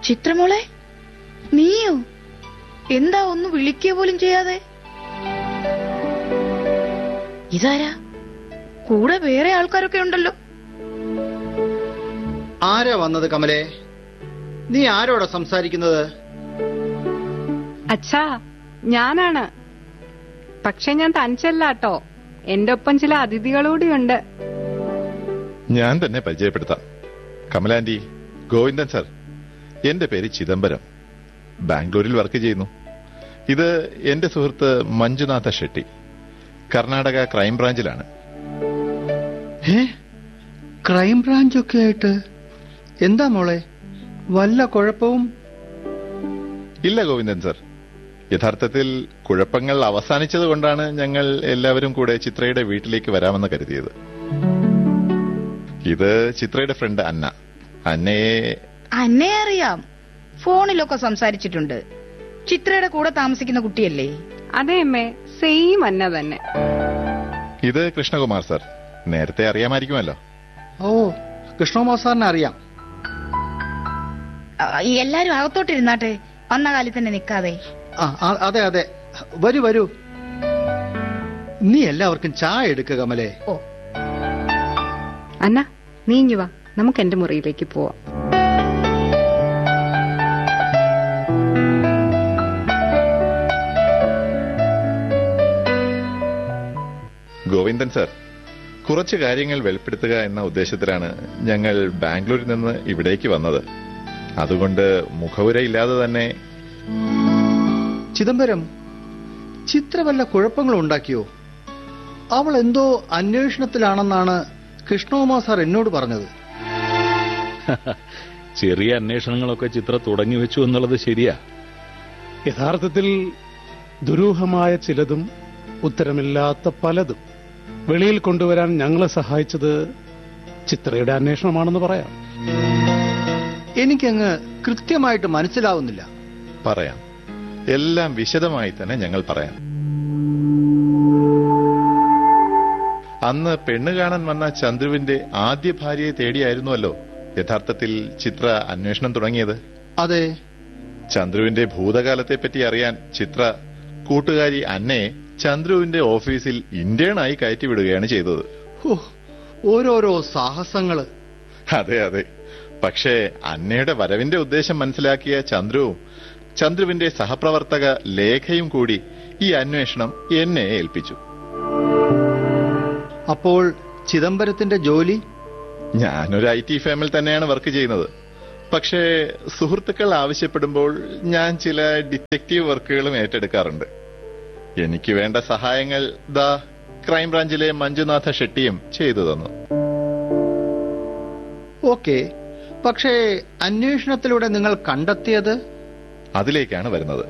ചിത്രമോളെ നീയോ എന്താ ഒന്ന് വിളിക്കുക പോലും ചെയ്യാതെ ഇതാരാ കൂടെ വേറെ ആൾക്കാരൊക്കെ ഉണ്ടല്ലോ ആരാ വന്നത് കമലേ നീ ആരോടാ സംസാരിക്കുന്നത് അച്ഛാ ഞാനാണ് പക്ഷെ ഞാൻ തനിച്ചല്ലാട്ടോ എന്റെ ഒപ്പം ചില അതിഥികളൂടിയുണ്ട് ഞാൻ തന്നെ പരിചയപ്പെടുത്താം കമലാന്റി ഗോവിന്ദൻ സർ എന്റെ പേര് ചിദംബരം ബാംഗ്ലൂരിൽ വർക്ക് ചെയ്യുന്നു ഇത് എന്റെ സുഹൃത്ത് മഞ്ജുനാഥ ഷെട്ടി കർണാടക ക്രൈംബ്രാഞ്ചിലാണ് ഏ ക്രൈംബ്രാഞ്ചൊക്കെ ആയിട്ട് എന്താ മോളെ വല്ല കുഴപ്പവും ഇല്ല ഗോവിന്ദൻ സർ യഥാർത്ഥത്തിൽ കുഴപ്പങ്ങൾ അവസാനിച്ചതുകൊണ്ടാണ് ഞങ്ങൾ എല്ലാവരും കൂടെ ചിത്രയുടെ വീട്ടിലേക്ക് വരാമെന്ന് കരുതിയത് ഇത് ചിത്രയുടെ ഫ്രണ്ട് അന്ന അന്നയെ അന്നെ അറിയാം ഫോണിലൊക്കെ സംസാരിച്ചിട്ടുണ്ട് ചിത്രയുടെ കൂടെ താമസിക്കുന്ന കുട്ടിയല്ലേ അതെ അമ്മേ സെയിം അന്ന തന്നെ ഇത് കൃഷ്ണകുമാർ സർ നേരത്തെ അറിയാമായിരിക്കുമല്ലോ ഓ കൃഷ്ണകുമാർ സാറിനെ അറിയാം ആ, എല്ലാരും അകത്തോട്ടിരുന്നാട്ടെ വന്ന കാലിൽ തന്നെ നിക്കാതെ ആ ആ, അതെ അതെ വരൂ വരൂ നീ എല്ലാവർക്കും ചായ എടുക്കുക കമലേ ഓ അന്ന നീഞ്ഞു വാ നമുക്ക് എന്റെ മുറിയിലേക്ക് പോവാം ഗോവിന്ദൻ സർ കുറച്ച് കാര്യങ്ങൾ വെളിപ്പെടുത്തുക എന്ന ഉദ്ദേശത്തിലാണ് ഞങ്ങൾ ബാംഗ്ലൂരിൽ നിന്ന് ഇവിടേക്ക് വന്നത് അതുകൊണ്ട് മുഖവുരയില്ലാതെ തന്നെ ചിദംബരം ചിത്ര വല്ല കുഴപ്പങ്ങളും ഉണ്ടാക്കിയോ അവൾ എന്തോ അന്വേഷണത്തിലാണെന്നാണ് കൃഷ്ണകുമാർ സാർ എന്നോട് പറഞ്ഞത് ചെറിയ അന്വേഷണങ്ങളൊക്കെ ചിത്ര തുടങ്ങി വെച്ചു എന്നുള്ളത് ശരിയാ യഥാർത്ഥത്തിൽ ദുരൂഹമായ ചിലതും ഉത്തരമില്ലാത്ത പലതും വെളിയിൽ കൊണ്ടുവരാൻ ഞങ്ങളെ സഹായിച്ചത് ചിത്രയുടെ അന്വേഷണമാണെന്ന് പറയാം എനിക്കങ്ങ് കൃത്യമായിട്ട് മനസ്സിലാവുന്നില്ല പറയാം എല്ലാം വിശദമായി തന്നെ ഞങ്ങൾ പറയാം അന്ന് പെണ്ണ് കാണാൻ വന്ന ചന്ദ്രുവിന്റെ ആദ്യ ഭാര്യയെ തേടിയായിരുന്നുവല്ലോ യഥാർത്ഥത്തിൽ ചിത്ര അന്വേഷണം തുടങ്ങിയത് അതെ ചന്ദ്രുവിന്റെ ഭൂതകാലത്തെപ്പറ്റി അറിയാൻ ചിത്ര കൂട്ടുകാരി അന്നയെ ചന്ദ്രുവിന്റെ ഓഫീസിൽ ഇന്റേണായി കയറ്റിവിടുകയാണ് ചെയ്തത് ഹോ, ഓരോരോ സാഹസങ്ങള് അതെ അതെ പക്ഷേ അന്നയുടെ വരവിന്റെ ഉദ്ദേശം മനസ്സിലാക്കിയ ചന്ദ്രുവും ചന്ദ്രുവിന്റെ സഹപ്രവർത്തക ലേഖയും കൂടി ഈ അന്വേഷണം എന്നെ ഏൽപ്പിച്ചു അപ്പോൾ ചിദംബരത്തിന്റെ ജോലി ഞാനൊരു ഐ ടി ഫേമിൽ തന്നെയാണ് വർക്ക് ചെയ്യുന്നത് പക്ഷേ സുഹൃത്തുക്കൾ ആവശ്യപ്പെടുമ്പോൾ ഞാൻ ചില ഡിറ്റക്റ്റീവ് വർക്കുകളും ഏറ്റെടുക്കാറുണ്ട് എനിക്ക് വേണ്ട സഹായങ്ങൾ ദാ ക്രൈംബ്രാഞ്ചിലെ മഞ്ജുനാഥ ഷെട്ടിയും ചെയ്തു തന്നു ഓക്കെ പക്ഷേ അന്വേഷണത്തിലൂടെ നിങ്ങൾ കണ്ടെത്തിയത് അതിലേക്കാണ് വരുന്നത്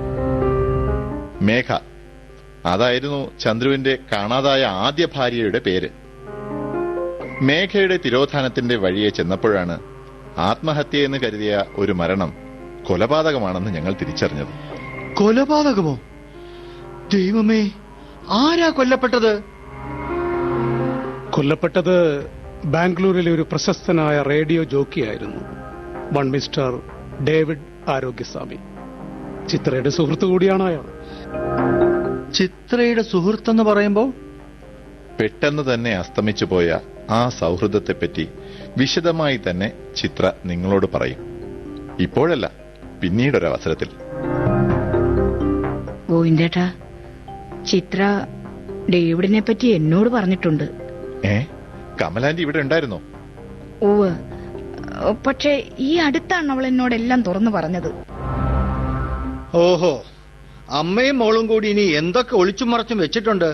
മേഘ അതായിരുന്നു ചന്ദ്രുവിന്റെ കാണാതായ ആദ്യ ഭാര്യയുടെ പേര് മേഘയുടെ തിരോധാനത്തിന്റെ വഴിയെ ചെന്നപ്പോഴാണ് ആത്മഹത്യയെന്ന് കരുതിയ ഒരു മരണം കൊലപാതകമാണെന്ന് ഞങ്ങൾ തിരിച്ചറിഞ്ഞത് കൊലപാതകമോ ദൈവമേ ആരാ കൊല്ലപ്പെട്ടത് കൊല്ലപ്പെട്ടത് ബാംഗ്ലൂരിലെ ഒരു പ്രശസ്തനായ റേഡിയോ ജോക്കിയായിരുന്നു വൺ മിസ്റ്റർ ഡേവിഡ് ആരോഗ്യസ്വാമി ചിത്രയുടെ സുഹൃത്തു കൂടിയാണ് അയാൾ ചിത്രയുടെ സുഹൃത്തെന്ന് പറയുമ്പോ പെട്ടെന്ന് തന്നെ അസ്തമിച്ചു പോയ ആ സൗഹൃദത്തെപ്പറ്റി വിശദമായി തന്നെ ചിത്ര നിങ്ങളോട് പറയും ഇപ്പോഴല്ല പിന്നീടൊരവസരത്തിൽ ഗോവിന്ദേട്ടാ ചിത്ര ഡേവിഡിനെ പറ്റി എന്നോട് പറഞ്ഞിട്ടുണ്ട് ഏ കമലാന്റി ഇവിടെ ഉണ്ടായിരുന്നോ ഓവ് പക്ഷേ ഈ അടുത്താണ് അവൾ എന്നോട് എല്ലാം തുറന്നു പറഞ്ഞത് ഓഹോ അമ്മയും മോളും കൂടി ഇനി എന്തൊക്കെ ഒളിച്ചും മറച്ചും വെച്ചിട്ടുണ്ട്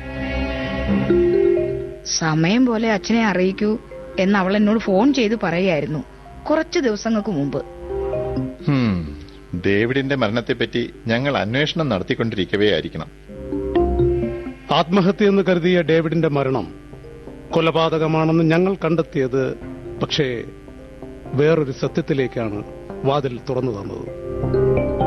സമയം പോലെ അച്ഛനെ അറിയിക്കൂ എന്ന് അവൾ എന്നോട് ഫോൺ ചെയ്ത് പറയായിരുന്നു കുറച്ച് ദിവസങ്ങൾക്ക് മുമ്പ് ഹും, ഡേവിഡിന്റെ മരണത്തെപ്പറ്റി ഞങ്ങൾ അന്വേഷണം നടത്തിക്കൊണ്ടിരിക്കവേ ആയിരിക്കണം ആത്മഹത്യ എന്ന് കരുതിയ ഡേവിഡിന്റെ മരണം കൊലപാതകമാണെന്ന് ഞങ്ങൾ കണ്ടെത്തിയത് പക്ഷേ വേറൊരു സത്യത്തിലേക്കാണ് വാതിൽ തുറന്നു തന്നത്